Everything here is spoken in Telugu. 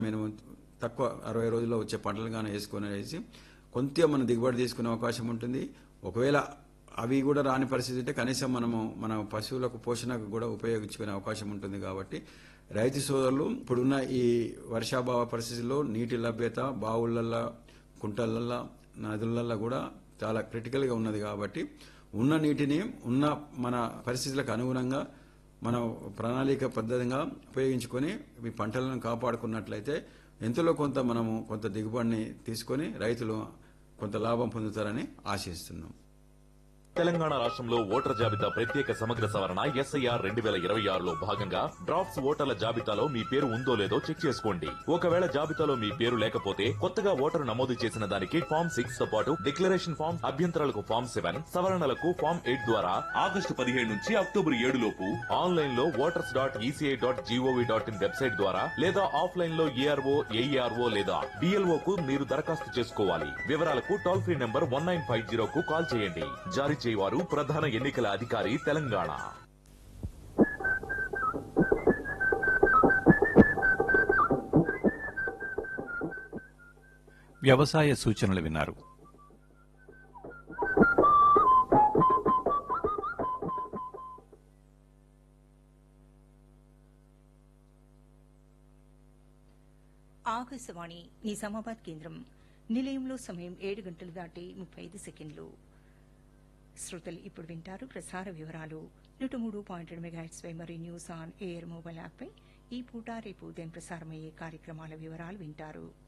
మేము తక్కువ అరవై రోజుల్లో వచ్చే పంటలు కానీ వేసుకొని వేసి కొంత మనం దిగుబడి తీసుకునే అవకాశం ఉంటుంది ఒకవేళ అవి కూడా రాని పరిస్థితి ఉంటే కనీసం మనము మన పశువులకు పోషణకు కూడా ఉపయోగించుకునే అవకాశం ఉంటుంది కాబట్టి రైతు సోదరులు ఇప్పుడున్న ఈ వర్షాభావ పరిస్థితుల్లో నీటి లభ్యత బావులల్లో కుంటలల్లో నదులల్లో కూడా చాలా క్రిటికల్గా ఉన్నది కాబట్టి ఉన్న నీటిని ఉన్న మన పరిస్థితులకు అనుగుణంగా మనం ప్రణాళిక పద్ధతిగా ఉపయోగించుకొని ఈ పంటలను కాపాడుకున్నట్లయితే ఎంతలో కొంత మనము కొంత దిగుబడిని తీసుకొని రైతులు కొంత లాభం పొందుతారని ఆశిస్తున్నాం తెలంగాణ రాష్ట్రంలో ఓటర్ జాబితా ప్రత్యేక సమగ్ర సవరణ ఎస్ఐఆర్ రెండు వేల ఇరవై ఆరులో భాగంగా డ్రాఫ్ట్స్ ఓటర్ల జాబితాలో మీ పేరు ఉందో లేదో చెక్ చేసుకోండి ఒకవేళ జాబితాలో మీ పేరు లేకపోతే కొత్తగా ఓటరు నమోదు చేసిన దానికి ఫామ్ సిక్స్ తో పాటు డిక్లరేషన్ ఫామ్ అభ్యంతరాలకు ఫామ్ సెవెన్ సవరణలకు ఫామ్ ఎయిట్ ద్వారా ఆగస్టు పదిహేడు నుంచి అక్టోబర్ ఏడు లోపు ఆన్లైన్ లో voters dot ECI dot gov dot in website ద్వారా లేదా ఆఫ్లైన్ లో ఏఆర్ఓ ఏఈఆర్ఓ లేదా డిఎల్ఓ కు మీరు దరఖాస్తు చేసుకోవాలి వివరాలకు toll free number one nine five zero కు కాల్ చేయండి జారీ చేయవారు ప్రధాన ఎన్నికల అధికారి తెలంగాణ వ్యవసాయ సూచనలు విన్నారు ఆకాశవాణి నిజామాబాద్ కేంద్రం నిలయంలో సమయం ఏడు గంటలు దాటి ముప్పై ఐదు సెకండ్లు శ్రోతలు ఇప్పుడు వింటారు ప్రసార వివరాలు నూట మూడు పాయింట్ రెండు మెగాహెట్స్ పై మరియు న్యూస్ ఆన్ ఎయిర్ మొబైల్ యాప్పై ఈ పూట రేపు ఉదయం ప్రసారమయ్యే కార్యక్రమాల వివరాలు వింటారు